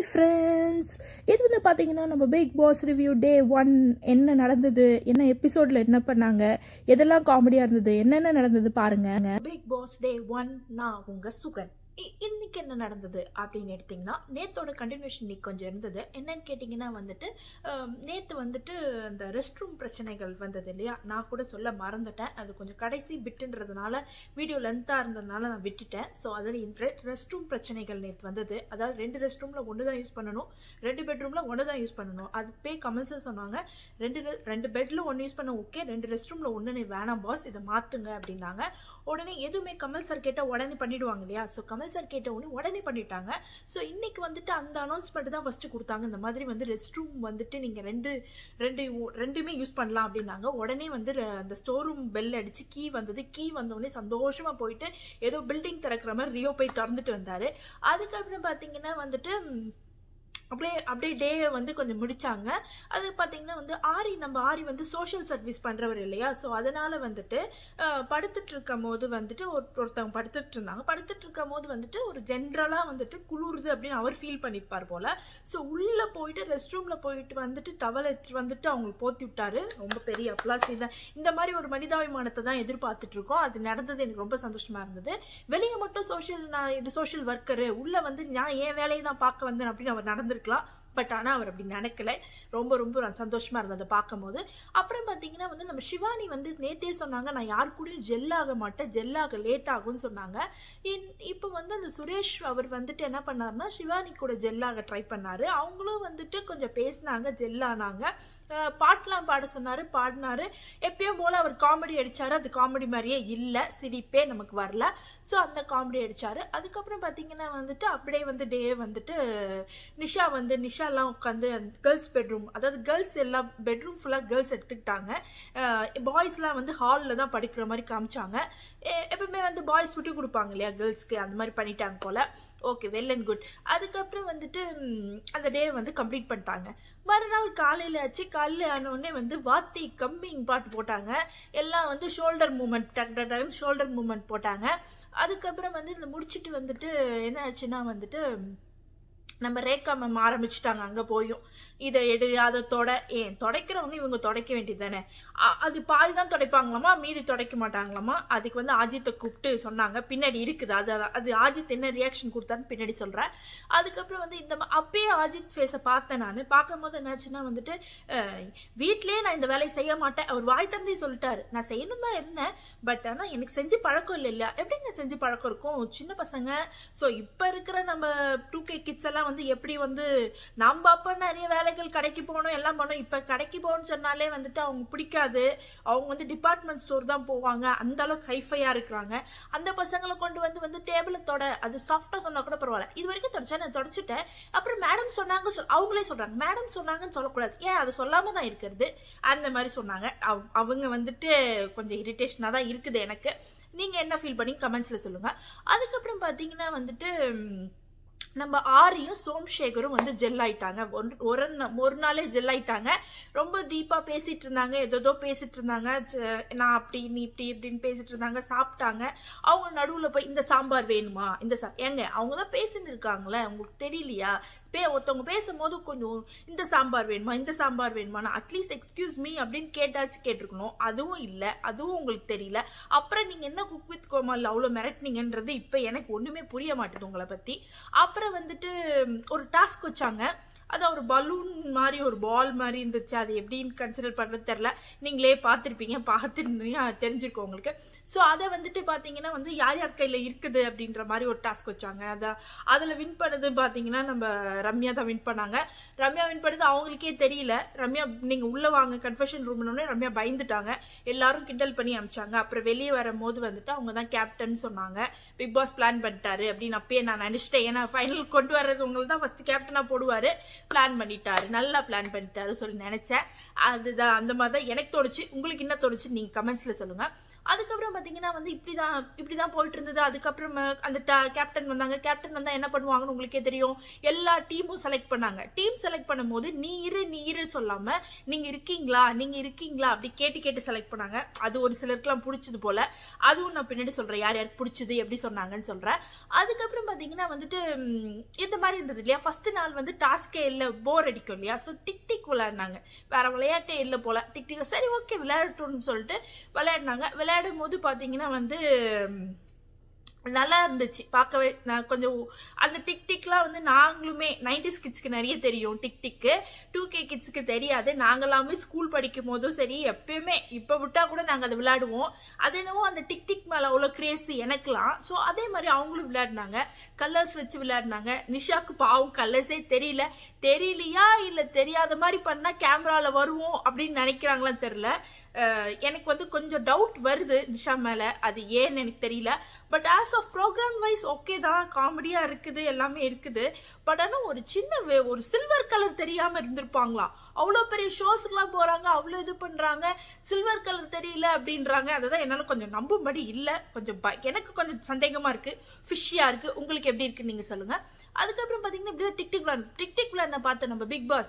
friends இது வந்து பார்த்தீங்கன்னா நம்ம Bigg Boss review day one என்ன நடந்தது என்ன எபிசோடில் என்ன பண்ணாங்க எதெல்லாம் காமெடியாக இருந்தது என்னென்ன நடந்தது பாருங்க பிக் பாஸ் டே ஒன் நான் உங்க சுகன் இ- இன்னைக்கு என்ன நடந்தது அப்படின்னு எடுத்திங்கன்னா நேத்தோட கண்டினியூஷன் இன்னைக்கு கொஞ்சம் இருந்தது என்னன்னு கேட்டிங்கன்னா வந்துட்டு நேற்று வந்துட்டு அந்த ரெஸ்ட் ரூம் பிரச்சனைகள் வந்தது இல்லையா நான் கூட சொல்ல மறந்துட்டேன் அது கொஞ்சம் கடைசி பிட்டுன்றதுனால வீடியோ லென்த்தாக இருந்ததுனால நான் விட்டுட்டேன் ஸோ அதில் ரெஸ்ட் ரூம் பிரச்சனைகள் நேற்று வந்தது அதாவது ரெண்டு ரெஸ்ட் ரூமில் ஒன்று தான் யூஸ் பண்ணணும் ரெண்டு பெட்ரூமில் ஒன்று தான் யூஸ் பண்ணணும் அது பே கமெண்ட்ஸில் சொன்னாங்க ரெண்டு re- ரெண்டு பெட்டில் ஒன்று யூஸ் பண்ண ஓகே ரெண்டு ரெஸ்ட் ரூமில் ஒன்று நீ வேணாம் பாஸ் இதை மாற்றுங்க அப்படின்னாங்க உடனே எதுவுமே கமல் சார் கேட்டால் உடனே பண்ணிடுவாங்க இல்லையா ஸோ கமல் சார் கேட்ட உடனே உடனே பண்ணிட்டாங்க ஸோ இன்னைக்கு வந்துட்டு அந்த அனௌன்ஸ்மெண்ட் தான் ஃபஸ்ட்டு கொடுத்தாங்க இந்த மாதிரி வந்து ரெஸ்ட் ரூம் வந்துட்டு நீங்கள் ரெண்டு ரெண்டு ஊ- ரெண்டுமே யூஸ் பண்ணலாம் அப்படின்னாங்க உடனே வந்து ர- அந்த ஸ்டோர் ரூம் பெல் அடிச்சு கீ வந்தது கீ வந்தோடனே சந்தோஷமாக போயிட்டு ஏதோ பில்டிங் திறக்கிற மாதிரி ரியோ போய் திறந்துட்டு வந்தார் அதுக்கப்புறம் பார்த்தீங்கன்னா வந்துட்டு ம், அப்படியே அப்படியே டே வந்து கொஞ்சம் முடிச்சாங்க அது பார்த்தீங்கன்னா வந்து ஆரி நம்ம ஆரி வந்து சோஷியல் சர்வீஸ் பண்ணுறவர் இல்லையா ஸோ அதனால் வந்துட்டு அஹ், படுத்துட்டு இருக்கும் போது வந்துட்டு ஒரு ஒருத்தவங்க படுத்துட்டு இருந்தாங்க படுத்துட்டு இருக்கும் போது வந்துட்டு ஒரு ஜென்ரலாக வந்துட்டு குளிருது அப்படின்னு அவர் ஃபீல் பண்ணியிருப்பார் போல் ஸோ உள்ளே போயிட்டு ரெஸ்ட் ரூமில் போயிட்டு வந்துட்டு டவல் எடுத்துட்டு வந்துட்டு அவங்களுக்கு போத்தி விட்டாரு ரொம்ப பெரிய அப்ளாஸ் தான் இந்த மாதிரி ஒரு மனிதாபிமானத்தை தான் எதிர்பார்த்துட்டு இருக்கோம் அது நடந்தது எனக்கு ரொம்ப சந்தோஷமா இருந்தது வெளியே மட்டும் சோஷியல் நான் இது சோஷியல் ஒர்க்கரு உள்ளே வந்து நான் என் வேலையை தான் பார்க்க வந்தேன் அப்படின்னு அவர் நடந்திருக்கலாம் பட் ஆனால் அவர் அப்படி நினைக்கல ரொம்ப ரொம்ப நான் சந்தோஷமா இருந்தது அதை பார்க்கும்போது அப்புறம் பார்த்தீங்கன்னா வந்து நம்ம சிவானி வந்து நேத்தே சொன்னாங்க நான் யார் கூடயும் ஜெல் ஆக மாட்டேன் ஜெல் ஆக லேட் ஆகும்னு சொன்னாங்க இன்- இப்போ வந்து அந்த சுரேஷ் அவர் வந்துட்டு என்ன பண்ணாருன்னா சிவானி கூட ஜெல்லாக ட்ரை பண்ணாரு அவங்களும் வந்துட்டு கொஞ்சம் பேசினாங்க ஜெல்லானாங்க பாட்டெலாம் பாட சொன்னார் பாடினாரு எப்பயும் போல் அவர் காமெடி அடிச்சாரு அது காமெடி மாதிரியே இல்லை சிரிப்பே நமக்கு வரல ஸோ அந்த காமெடி அடிச்சாரு அதுக்கப்புறம் பார்த்தீங்கன்னா வந்துட்டு அப்படியே வந்து டே வந்துட்டு நிஷா வந்து நிஷாலாம் உட்காந்து கேர்ள்ஸ் பெட்ரூம் அதாவது கேர்ள்ஸ் எல்லாம் பெட்ரூம் ஃபுல்லாக கேர்ள்ஸ் எடுத்துக்கிட்டாங்க பாய்ஸ்லாம் வந்து ஹாலில் தான் படிக்கிற மாதிரி காமிச்சாங்க எ- எப்பவுமே வந்து பாய்ஸ் விட்டு கொடுப்பாங்க இல்லையா கேர்ள்ஸ்க்கு அந்த மாதிரி பண்ணிட்டாங்க போல் ஓகே வெல் அண்ட் குட் அதுக்கப்புறம் வந்துட்டு ம், அந்த டே வந்து கம்ப்ளீட் பண்ணிட்டாங்க மறுநாள் காலையில் ஆச்சு காலையில் ஆனோடனே வந்து வாத்தி கம்மிங் பாட்டு போட்டாங்க எல்லாம் வந்து ஷோல்டர் மூமெண்ட் டக் டக் டக்குன்னு ஷோல்டர் மூமெண்ட் போட்டாங்க அதுக்கப்புறம் வந்து இந்த முடிச்சிட்டு வந்துட்டு என்ன ஆச்சுன்னா வந்துட்டு நம்ம ரேகா மேம் ஆரம்பிச்சிட்டாங்க அங்கே போயும் இதை எடு அதை தொட ஏன் துடைக்கிறவங்க இவங்க துடைக்க வேண்டியது தானே அது பாதி தான் துடைப்பாங்களாமா மீதி துடைக்க மாட்டாங்களாமா அதுக்கு வந்து அஜித்தை கூப்பிட்டு சொன்னாங்க பின்னாடி இருக்குது அது அது- அது அஜித் என்ன ரியாக்ஷன் கொடுத்தான்னு பின்னாடி சொல்கிறேன் அதுக்கப்புறம் வந்து இந்த மா- அப்பயே அஜித் ஃபேஸை பார்த்தேன் நான் பார்க்கும்போது என்னாச்சுன்னா வந்துட்டு அஹ், வீட்லயே நான் இந்த வேலையை செய்ய மாட்டேன் அவர் வாய் தந்தே சொல்லிட்டாரு நான் செய்யணும் தான் இருந்தேன் பட் ஆனால் எனக்கு செஞ்சு பழக்கம் இல்லை இல்லையா எப்படிங்க செஞ்சு பழக்கம் இருக்கும் சின்ன பசங்க ஸோ இப்போ இருக்கிற நம்ம டூ கே கிட்ஸ் எல்லாம் வந்து எப்படி வந்து நம்ம அப்போ நிறைய வேலைகள் கடைக்கு போகணும் எல்லாம் பண்ணோம் இப்போ கடைக்கு போகணும்னு சொன்னாலே வந்துட்டு அவங்க பிடிக்காது அவங்க வந்து டிபார்ட்மெண்ட் ஸ்டோர் தான் போவாங்க அந்த அளவுக்கு ஹைஃபையாக இருக்கிறாங்க அந்த பசங்களை கொண்டு வந்து வந்து டேபிளை தொட அது சாஃப்டாக சொன்னால் கூட பரவாயில்ல இது வரைக்கும் தொடச்சா நான் தொடச்சிட்டேன் அப்புறம் மேடம் சொன்னாங்க சொல் அவங்களே சொல்கிறாங்க மேடம் சொன்னாங்கன்னு சொல்லக்கூடாது ஏன் அது சொல்லாமல் தான் இருக்கிறது அந்த மாதிரி சொன்னாங்க அவ்- அவங்க வந்துட்டு கொஞ்சம் இரிட்டேஷனாக தான் இருக்குது எனக்கு நீங்கள் என்ன ஃபீல் பண்ணி கமெண்ட்ஸில் சொல்லுங்கள் அதுக்கப்புறம் பார்த்தீங்கன்னா வந்துட்டு ம், நம்ம ஆரியும் சோம்சேகரும் வந்து ஜெல் ஆயிட்டாங்க ஒன்- ஒரு நா- ஒரு நாளே ஜெல் ஆயிட்டாங்க ரொம்ப டீப்பாக பேசிட்டு இருந்தாங்க ஏதோ பேசிட்டு இருந்தாங்க ஜ- நான் அப்படி நீ இப்படி இப்படின்னு பேசிட்டு இருந்தாங்க சாப்பிட்டாங்க அவங்க நடுவில் போய் இந்த சாம்பார் வேணுமா இந்த சா ஏங்க அவங்க தான் பேசின்னு இருக்காங்களே உங்களுக்கு தெரியலையா பே ஒருத்தவங்க பேசும்போது கொஞ்சம் இந்த சாம்பார் வேணுமா இந்த சாம்பார் வேணுமா அட்லீஸ்ட் எக்ஸ்கியூஸ் மீ அப்படின்னு கேட்டாச்சு கேட்டிருக்கணும் அதுவும் இல்லை அதுவும் உங்களுக்கு தெரியல அப்புறம் நீங்கள் என்ன குக் வித் கோமால் அவ்வளோ மிரட்டினீங்கன்றது இப்போ எனக்கு ஒன்றுமே புரிய மாட்டேது உங்களை பற்றி அப்புறம் வந்துட்டு ம், ஒரு டாஸ்க் வச்சாங்க அது ஒரு பலூன் மாதிரி ஒரு பால் மாதிரி இருந்துச்சு அது எப்படின்னு கன்சிடர் பண்ணுறது தெரில நீங்களே பார்த்துருப்பீங்க பார்த்துருந்தீங்க தெரிஞ்சிருக்கும் உங்களுக்கு ஸோ அதை வந்துட்டு பார்த்தீங்கன்னா வந்து யார் யார் கையில் இருக்குது அப்படின்ற மாதிரி ஒரு டாஸ்க் வச்சாங்க அதை அதில் வின் பண்ணது பார்த்தீங்கன்னா நம்ம ரம்யா தான் வின் பண்ணாங்க ரம்யா வின் பண்ணது அவங்களுக்கே தெரியல ரம்யா நீங்கள் உள்ளே வாங்க கன்ஃபெஷன் ரூம்னோடனே ரம்யா பயந்துட்டாங்க எல்லாரும் கிண்டல் பண்ணி அமிச்சாங்க அப்புறம் வெளியே வரும்போது வந்துட்டு அவங்க தான் கேப்டன் சொன்னாங்க பிக் பாஸ் பிளான் பண்ணிட்டாரு அப்படின்னு அப்பயே நான் நினச்சிட்டேன் ஏன்னா ஃபைனல் கொண்டு வர்றது உங்களுக்கு தான் ஃபஸ்ட்டு கேப்டனாக போடுவார் பிளான் பண்ணிட்டாரு நல்லா பிளான் பண்ணிட்டாரு சொல்லி நினச்சேன் அதுதான் அந்த மாதிரி தான் எனக்கு தோணுச்சு உங்களுக்கு என்ன தோணுச்சு நீங்கள் கமெண்ட்ஸில் சொல்லுங்கள் அதுக்கப்புறம் பார்த்தீங்கன்னா வந்து இப்படி தான் இப்படி தான் போயிட்டு இருந்தது அதுக்கப்புறம் அந்த கேப்டன் வந்தாங்க கேப்டன் வந்தால் என்ன பண்ணுவாங்கன்னு உங்களுக்கே தெரியும் எல்லா டீமும் செலக்ட் பண்ணாங்க டீம் செலக்ட் பண்ணும்போது நீ இரு நீ இரு சொல்லாமல் நீங்கள் இருக்கீங்களா நீங்கள் இருக்கீங்களா அப்படி கேட்டு கேட்டு செலக்ட் பண்ணாங்க அது ஒரு சிலருக்குலாம் பிடிச்சது போல அதுவும் நான் பின்னாடி சொல்கிறேன் யார் யாருக்கு பிடிச்சது எப்படி சொன்னாங்கன்னு சொல்கிறேன் அதுக்கப்புறம் பார்த்தீங்கன்னா வந்துட்டு ம், இந்த மாதிரி இருந்தது இல்லையா ஃபர்ஸ்ட் நாள் வந்து டாஸ்கே இல்லை போர் அடிக்கும் இல்லையா ஸோ டிக் டிக் விளையாடினாங்க வேற விளையாட்டே இல்லை போல டிக் டிக் சரி ஓகே விளையாடட்டும்னு சொல்லிட்டு விளையாடினாங்க விளையாடும் போது பார்த்தீங்கன்னா வந்து ம், நல்லா இருந்துச்சு பார்க்கவே நான் கொஞ்சம் அந்த டிக் டிக்லாம் வந்து நாங்களுமே நைன்டிஸ் கிட்ஸ்க்கு நிறைய தெரியும் டிக் டிக்கு டூ கே கிட்ஸ்க்கு தெரியாது நாங்களாமே ஸ்கூல் படிக்கும் போதும் சரி எப்பயுமே இப்போ விட்டால் கூட நாங்கள் அதை விளையாடுவோம் அது என்னவோ அந்த டிக் டிக் மேலே அவ்வளோ கிரேஸ் எனக்குலாம் ஸோ அதே மாதிரி அவங்களும் விளையாடினாங்க கலர்ஸ் வச்சு விளையாடினாங்க நிஷாக்கு பாவம் கலர்ஸே தெரியல தெரியலையா இல்லை தெரியாத மாதிரி பண்ணால் கேமராவில் வருவோம் அப்படின்னு நினைக்கிறாங்களான்னு தெரில அஹ் எனக்கு வந்து கொஞ்சம் டவுட் வருது நிஷா மேலே அது ஏன்னு எனக்கு தெரியல but as of programme wise okay தான் காமெடியாக இருக்குது எல்லாமே இருக்குது பட் ஆனால் ஒரு சின்ன வே- ஒரு சில்வர் கலர் தெரியாமல் இருந்திருப்பாங்களாம் அவ்வளோ பெரிய ஷோஸ்க்குலாம் போகிறாங்க அவ்வளோ இது பண்ணுறாங்க சில்வர் கலர் தெரியல அப்படின்றாங்க அதுதான் என்னால் கொஞ்சம் நம்பும்படி இல்லை கொஞ்சம் ப எனக்கு கொஞ்சம் சந்தேகமாக இருக்குது ஃபிஷ்ஷியாக இருக்குது உங்களுக்கு எப்படி இருக்குன்னு நீங்கள் சொல்லுங்கள் அதுக்கப்புறம் பார்த்தீங்கன்னா இப்படி டிக் டிக் விளாட் டிக் டிக் விளாட்ன பார்த்த நம்ம பிக் பாஸ்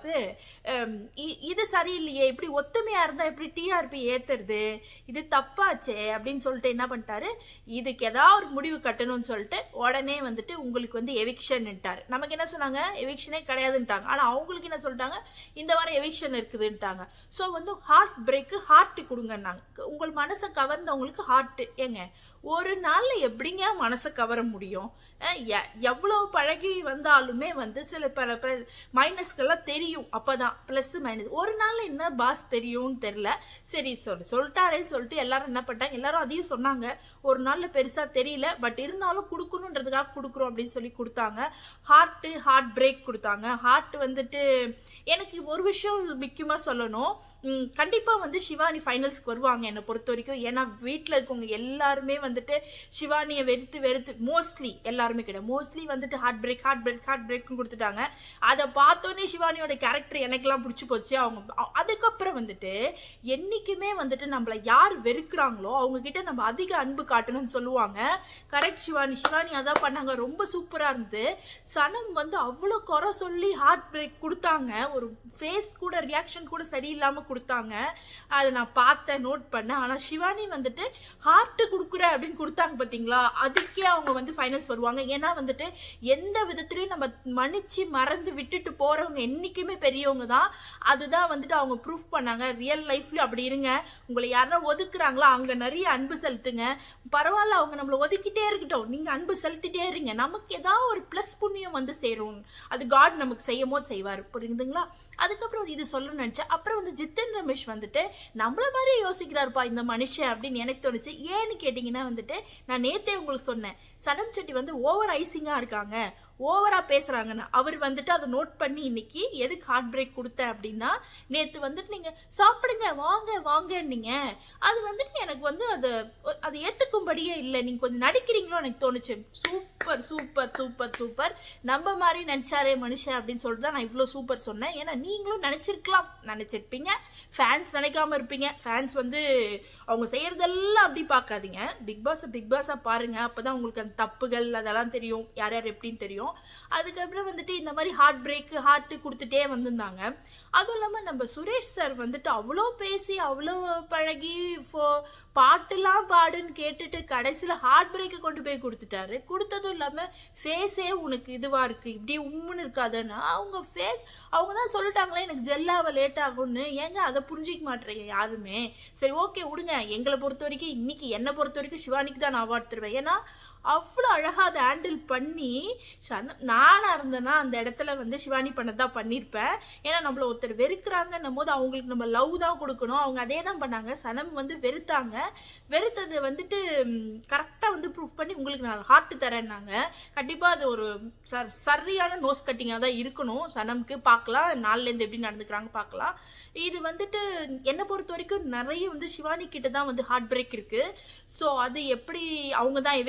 இது சரியில்லையே இப்படி ஒத்துமையாக இருந்தால் எப்படி டிஆர்பி ஏற்றுறது இது தப்பாச்சே அப்படின்னு சொல்லிட்டு என்ன பண்ணிட்டாரு இதுக்கு ஏதாவது ஒரு முடிவு கட்டணும்னு சொல்லிட்டு உடனே வந்துட்டு உங்களுக்கு வந்து எவிக்ஷன்ட்டாரு நமக்கு என்ன சொன்னாங்க எவிக்ஷனே கிடையாதுன்ட்டாங்க ஆனால் அவங்களுக்கு என்ன சொல்லிட்டாங்க இந்த வாரம் எவிக்ஷன் இருக்குதுன்ட்டாங்க ஸோ வந்து ஹார்ட் பிரேக்கு ஹார்ட் கொடுங்கன்னாங்க உங்கள் மனசை கவர்ந்தவங்களுக்கு ஹார்ட் ஏங்க ஒரு நாளில் எப்படிங்க மனசை கவர முடியும் அஹ் எ- எவ்வளவு பழகி வந்தாலுமே வந்து சில பல மைனஸ்கெல்லாம் தெரியும் அப்பதான் ப்ளஸ் மைனஸ் ஒரு நாள்ல என்ன பாஸ் தெரியும்னு தெரியல சரி சொல் சொல்லிட்டாரேன்னு சொல்லிட்டு எல்லாரும் என்ன பண்ணிட்டாங்க எல்லாரும் அதையும் சொன்னாங்க ஒரு நாள்ல பெருசா தெரியல பட் இருந்தாலும் கொடுக்கணுன்றதுக்காக கொடுக்குறோம் அப்படின்னு சொல்லி கொடுத்தாங்க ஹார்ட் ஹார்ட் பிரேக் கொடுத்தாங்க ஹார்ட் வந்துட்டு எனக்கு ஒரு விஷயம் முக்கியமா சொல்லணும் ம், கண்டிப்பா வந்து சிவானி ஃபைனல்ஸ்க்கு வருவாங்க என்னை பொறுத்த வரைக்கும் ஏன்னா வீட்டில் இருக்கவங்க எல்லாருமே வந்துட்டு சிவானியை வெறுத்து வெறுத்து மோஸ்ட்லி எல்லாருமே கிடையாது மோஸ்ட்லி வந்துட்டு heart break heart break heart பிரேக்னு கொடுத்துட்டாங்க அதை பார்த்தோன்னே சிவானியோட கேரக்டர் எனக்கெல்லாம் பிடிச்சி போச்சு அவங்க அ- அதுக்கப்புறம் வந்துட்டு என்னைக்குமே வந்துட்டு நம்மளை யார் வெறுக்கிறாங்களோ அவங்க கிட்ட நம்ம அதிக அன்பு காட்டணும்னு சொல்லுவாங்க கரெக்ட் சிவானி சிவானி அதான் பண்ணாங்க ரொம்ப சூப்பரா இருந்தது சனம் வந்து அவ்வளோ குறை சொல்லி ஹார்ட் பிரேக் கொடுத்தாங்க ஒரு ஃபேஸ் கூட ரியாக்ஷன் கூட சரியில்லாம கொடுத்தாங்க அதை நான் பார்த்தேன் நோட் பண்ணேன் ஆனா சிவானி வந்துட்டு ஹார்ட் கொடுக்குற அப்படின்னு கொடுத்தாங்க பாத்தீங்களா அதுக்கே அவங்க வந்து ஃபைனல்ஸ் வருவாங்க ஏன்னா வந்துட்டு எந்த விதத்துலயும் நம்ம மன்னிச்சு மறந்து விட்டுட்டு போறவங்க என்னைக்குமே பெரியவங்க தான் அதுதான் வந்துட்டு அவங்க ப்ரூஃப் பண்ணாங்க ரியல் லைஃப்லயும் அப்படி இருங்க உங்களை யாரா ஒதுக்குறாங்களோ அங்க நிறைய அன்பு செலுத்துங்க பரவாயில்ல அவங்க நம்மளை ஒதுக்கிட்டே இருக்கட்டும் நீங்க அன்பு செலுத்திட்டே இருங்க நமக்கு ஏதாவது ஒரு ப்ளஸ் புண்ணியம் வந்து சேரும் அது காட் நமக்கு செய்யும் போது செய்வார் புரியுதுங்களா அதுக்கப்புறம் இது சொல்லணும்னு நினைச்சேன் அப்புறம் வந்து ஜித்தன் ரமேஷ் வந்துட்டு நம்மள மாதிரி யோசிக்கிறாருப்பா இந்த மனுஷன் அப்படின்னு எனக்கு தோணுச்சு ஏன்னு கேட்டிங்கன்னா வந்துட்டு நான் நேத்தே உங்களுக்கு சொன்னேன் சனம் செட்டி வந்து ஓவர் ஐசிங்கா இருக்காங்க ஓவரா பேசுறாங்கன்னு அவர் வந்துட்டு அதை நோட் பண்ணி இன்னைக்கு எதுக்கு ஹார்ட் பிரேக் கொடுத்தேன் அப்படின்னா நேத்து வந்துட்டு நீங்க சாப்பிடுங்க வாங்க வாங்கன்னீங்க அது வந்துட்டு எனக்கு வந்து அது அது ஏத்துக்கும்படியே இல்லை நீங்க கொஞ்சம் நடிக்கிறீங்களோ எனக்கு தோணுச்சு சூப்பர் சூப்பர் சூப்பர் சூப்பர் நம்ம மாதிரி நினைச்சாரே மனுஷன் அப்படின்னு சொல்லிட்டு தான் நான் இவ்வளோ சூப்பர் சொன்னேன் ஏன்னா நீங்களும் நினைச்சிருக்கலாம் நினைச்சிருப்பீங்க ஃபேன்ஸ் நினைக்காம இருப்பீங்க ஃபேன்ஸ் வந்து அவங்க செய்யறதெல்லாம் அப்படி பார்க்காதீங்க பிக் பாஸ் பிக் பாஸா பாருங்க அப்பதான் உங்களுக்கு அந்த தப்புகள் அதெல்லாம் தெரியும் யார் யார் எப்படின்னு தெரியும் அதுக்கப்புறம் வந்துட்டு இந்த மாதிரி ஹார்ட் பிரேக் ஹார்ட் கொடுத்துட்டே வந்திருந்தாங்க அதுவும் இல்லாம நம்ம சுரேஷ் சார் வந்துட்டு அவ்வளோ பேசி அவ்வளோ பழகி ஃபோ- பாட்டுலாம் பாடுன்னு கேட்டுட்டு கடைசியில் ஹார்ட் பிரேக்கை கொண்டு போய் கொடுத்துட்டாரு கொடுத்ததும் இல்லாமல் ஃபேஸே உனக்கு இதுவாக இருக்குது இப்படி உம்முன்னு இருக்காதுன்னா அவங்க ஃபேஸ் அவங்க தான் சொல்லிட்டாங்களே எனக்கு ஜெல்லாக லேட் ஆகும்னு ஏங்க அதை புரிஞ்சிக்க மாட்டேறீங்க யாருமே சரி ஓகே விடுங்க எங்களை பொறுத்த வரைக்கும் இன்னைக்கு என்னை பொறுத்த வரைக்கும் சிவானிக்கு தான் நான் அவார்ட் தருவேன் ஏன்னா அவ்வளோ அழகாக அதை ஹேண்டில் பண்ணி சன நானாக இருந்தேன்னா அந்த இடத்துல வந்து சிவானி பண்ணதான் பண்ணியிருப்பேன் ஏன்னா நம்மள ஒருத்தர் வெறுக்கிறாங்கன்னும் போது அவங்களுக்கு நம்ம லவ் தான் கொடுக்கணும் அவங்க அதே தான் பண்ணாங்க சனம் வந்து வெறுத்தாங்க வெறுத்தது வந்துட்டு கரெக்டாக வந்து ப்ரூஃப் பண்ணி உங்களுக்கு நான் ஹார்ட் தரேன்னாங்க கண்டிப்பாக அது ஒரு சர் சரியான நோஸ் கட்டிங்காக தான் இருக்கணும் சனம்க்கு பார்க்கலாம் நாள்லேருந்து எப்படி நடந்துக்கிறாங்க பார்க்கலாம் இது வந்துட்டு என்னை பொறுத்த வரைக்கும் நிறைய வந்து சிவானி கிட்ட தான் வந்து ஹார்ட் பிரேக் இருக்கு ஸோ அது எப்படி அவங்க தான் எவிக்ஷனுக்கு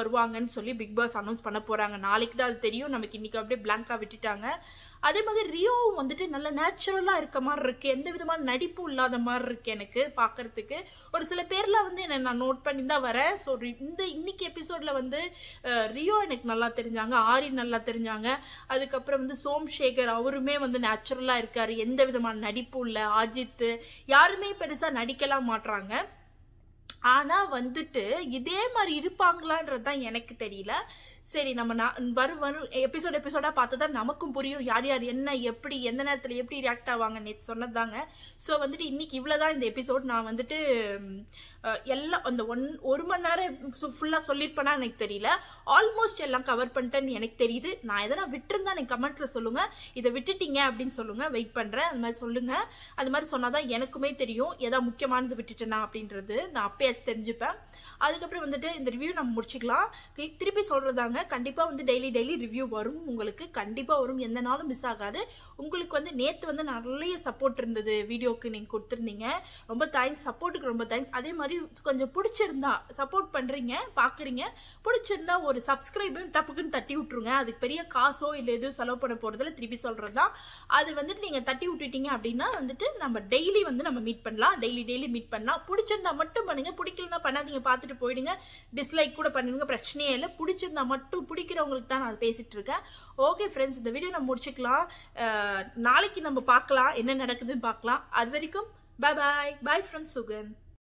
வருவாங்கன்னு சொல்லி பிக் பாஸ் அனௌன்ஸ் பண்ண போறாங்க நாளைக்கு தான் அது தெரியும் நமக்கு இன்னைக்கு அப்படியே பிளாங்கா விட்டுட்டாங்க அதே மாதிரி ரியோவும் வந்துட்டு நல்ல நேச்சுரலாக இருக்க மாதிரி இருக்கு எந்த விதமான நடிப்பும் இல்லாத மாதிரி இருக்கு எனக்கு பார்க்கறதுக்கு ஒரு சில பேர்லாம் வந்து என்ன நான் நோட் பண்ணி தான் வரேன் ஸோ இந்த இன்னைக்கு எபிசோட்ல வந்து அஹ், ரியோ எனக்கு நல்லா தெரிஞ்சாங்க ஆரி நல்லா தெரிஞ்சாங்க அதுக்கப்புறம் வந்து சோம்சேகர் அவருமே வந்து நேச்சுரலாக இருக்காரு எந்த விதமான நடிப்பும் இல்லை அஜித் யாருமே பெருசாக நடிக்கலாம் மாட்றாங்க ஆனா வந்துட்டு இதே மாதிரி இருப்பாங்களான்றது தான் எனக்கு தெரியல சரி நம்ம நான் வரும் வரும் எபிசோட் எபிசோடா பார்த்து தான் நமக்கும் புரியும் யார் யார் என்ன எப்படி எந்த நேரத்தில் எப்படி ரியாக்ட் ஆவாங்க நேற்று சொன்னதாங்க ஸோ வந்துட்டு இன்னைக்கு இவ்வளோதான் இந்த எபிசோட் நான் வந்துட்டு ம், அஹ், எல்லாம் அந்த ஒன் ஒரு மணி நேரம் ஃபுல்லாக சொல்லியிருப்பேனா எனக்கு தெரியல ஆல்மோஸ்ட் எல்லாம் கவர் பண்ணிட்டேன்னு எனக்கு தெரியுது நான் எதனா விட்டுருந்தா எனக்கு கமெண்ட்ஸில் சொல்லுங்க இதை விட்டுட்டீங்க அப்படின்னு சொல்லுங்க வெயிட் பண்ணுறேன் அது மாதிரி சொல்லுங்க அது மாதிரி சொன்னாதான் எனக்குமே தெரியும் எதா முக்கியமானது விட்டுட்டேனா அப்படின்றது நான் அப்பயாச்சும் தெரிஞ்சுப்பேன் அதுக்கப்புறம் வந்துட்டு இந்த ரிவ்யூ நம்ம முடிச்சுக்கலாம் தி- திருப்பி சொல்றதாங்க கண்டிப்பா வந்து டெய்லி டெய்லி ரிவ்யூ வரும் உங்களுக்கு கண்டிப்பா வரும் எந்த நாளும் மிஸ் ஆகாது உங்களுக்கு வந்து நேத்து வந்து நிறைய சப்போர்ட் இருந்தது வீடியோக்கு நீங்க கொடுத்துருந்தீங்க ரொம்ப தேங்க்ஸ் சப்போர்ட்டுக்கு ரொம்ப தேங்க்ஸ் அதே மாதிரி கொஞ்சம் பிடிச்சிருந்தா சப்போர்ட் பண்றீங்க பாக்குறீங்க பிடிச்சிருந்தா ஒரு சப்ஸ்கிரைபும் டப்புக்குன்னு தட்டி விட்டுருங்க அதுக்கு பெரிய காசோ இல்லை எதுவும் செலவு பண்ண போறதுல திருப்பி சொல்றதுதான் அது வந்துட்டு நீங்க தட்டி விட்டுட்டீங்க அப்படின்னா வந்துட்டு நம்ம டெய்லி வந்து நம்ம மீட் பண்ணலாம் டெய்லி டெய்லி மீட் பண்ணலாம் பிடிச்சிருந்தா மட்டும் பண்ணுங்க பிடிக்கலனா பண்ணாதீங்க பார்த்துட்டு போயிடுங்க டிஸ்லைக் கூட பண்ணுங்க பிரச்சனையே இல்லை பிடிச்சிருந்தா மட்டும் பிடிக்கிறவங்களுக்கு தான் நான் பேசிட்டு இருக்கேன் ஓகே ஃப்ரெண்ட்ஸ் இந்த வீடியோ நம்ம முடிச்சுக்கலாம் அஹ், நாளைக்கு நம்ம பார்க்கலாம் என்ன நடக்குதுன்னு பார்க்கலாம் அது வரைக்கும் bye bye bye from Sugan